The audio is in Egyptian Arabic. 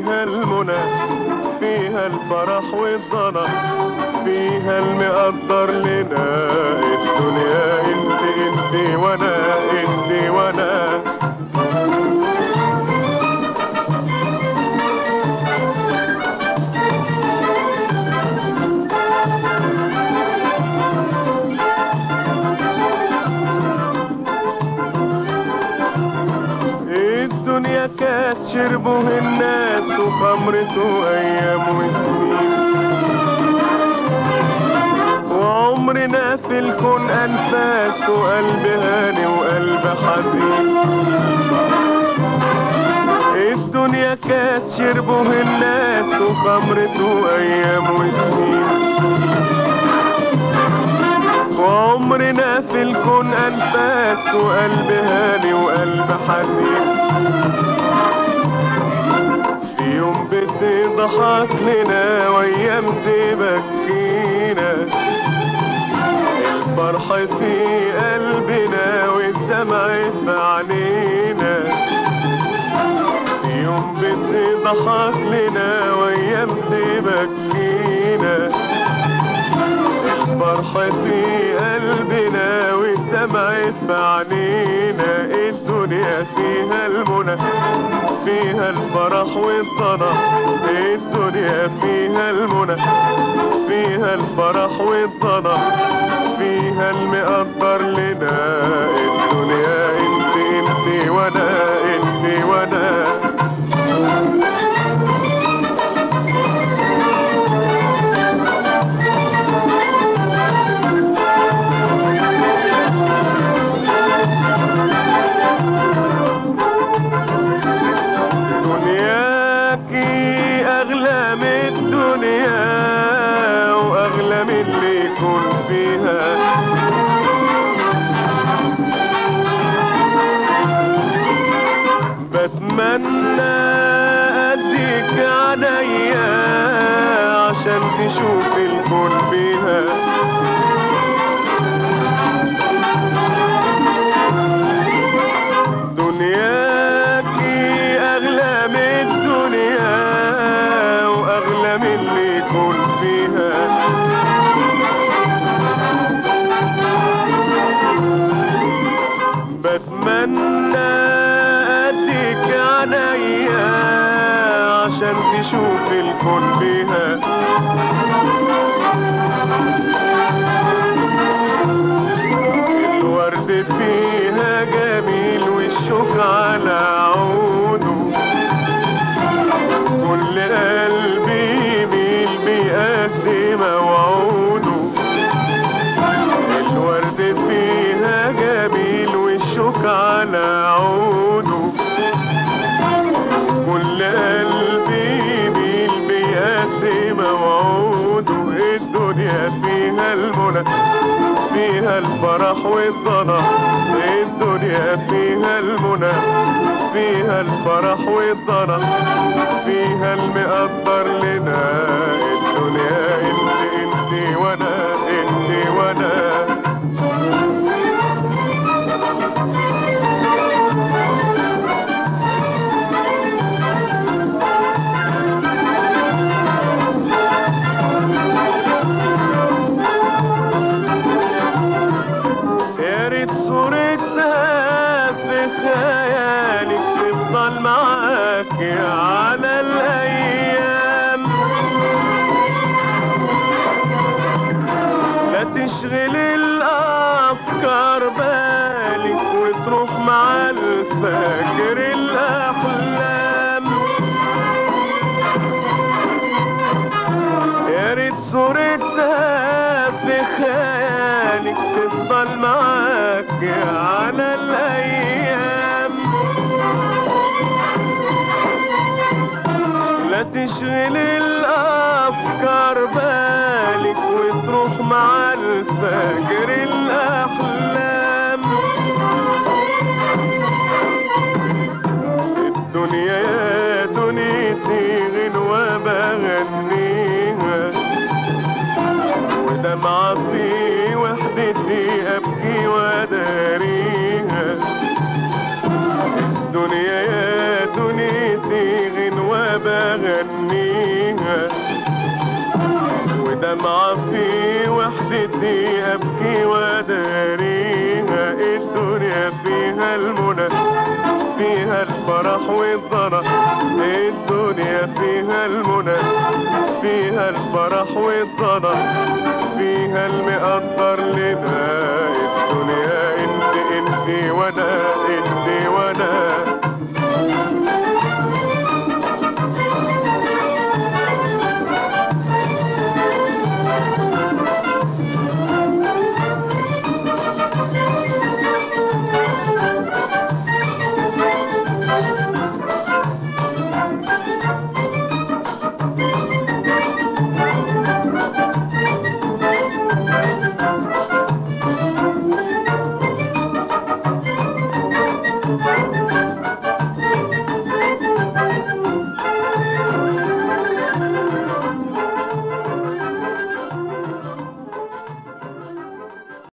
فيها المنى فيها الفرح والضنا فيها المقدر لنا الدنيا انت انت وانا انت وانا الدنيا كانت شربه الناس وخمرته ايام وسنين وعمرنا في الكون انفاس وقلب هاني وقلب حزين الدنيا كانت شربه الناس وخمرته ايام وسنين وعمرنا في الكون انفاس وقلب هاني وقلب حزين في يوم بتضحك لنا وايام تبكينا الفرح في قلبنا والدمع في عينينا في يوم بتضحك لنا وايام تبكينا الفرح في قلبنا والدمع في عينينا الدنيا فيها المنى فيها الفرح والضنا الدنيا فيها المنى فيها الفرح والضنا فيها المقدر لنا الدنيا انت انت وانا انت وانا دنياكي اغلى من الدنيا واغلى من اللي يكون فيها بتمنى اديك عينيا عشان تشوف الكون فيها دنياكي اغلى من الدنيا واغلى من اللي يكون فيها بتمنى اديك عينيا عشان تشوف الكون فيها الورد فيها جميل والشوك على عوده كل قلبي يميل بيقاسي موعوده الورد فيها جميل والشوك على عوده كل قلبي يميل بيقاسي موعوده الدنيا فيها المنى فيها الفرح والضنا الدنيا فيها المنى فيها الفرح والضنا فيها المقدر لنا الدنيا انت انت وانا انت وانا يا ريت صورتها في خيالك تفضل معاك على الايام لا تشغل الافكار بالك وتروح مع الفجر الاحلام يا ريت صورتها في خيالك تفضل معاك على الايام لا تشغل الافكار بالك وتروح مع الفجر الاحلام الدنيا يا دنيتي غنوة بغنيها ودمعة في وحدتي أبكي وأداريها الدنيا يا دنيتي غنوة بغنيها اغنيها ودمعة في وحدتي ابكي واداريها الدنيا فيها المنى فيها الفرح والضنا الدنيا فيها المنى فيها الفرح والضنا فيها المقدر لنا الدنيا انت انت وانا انت وانا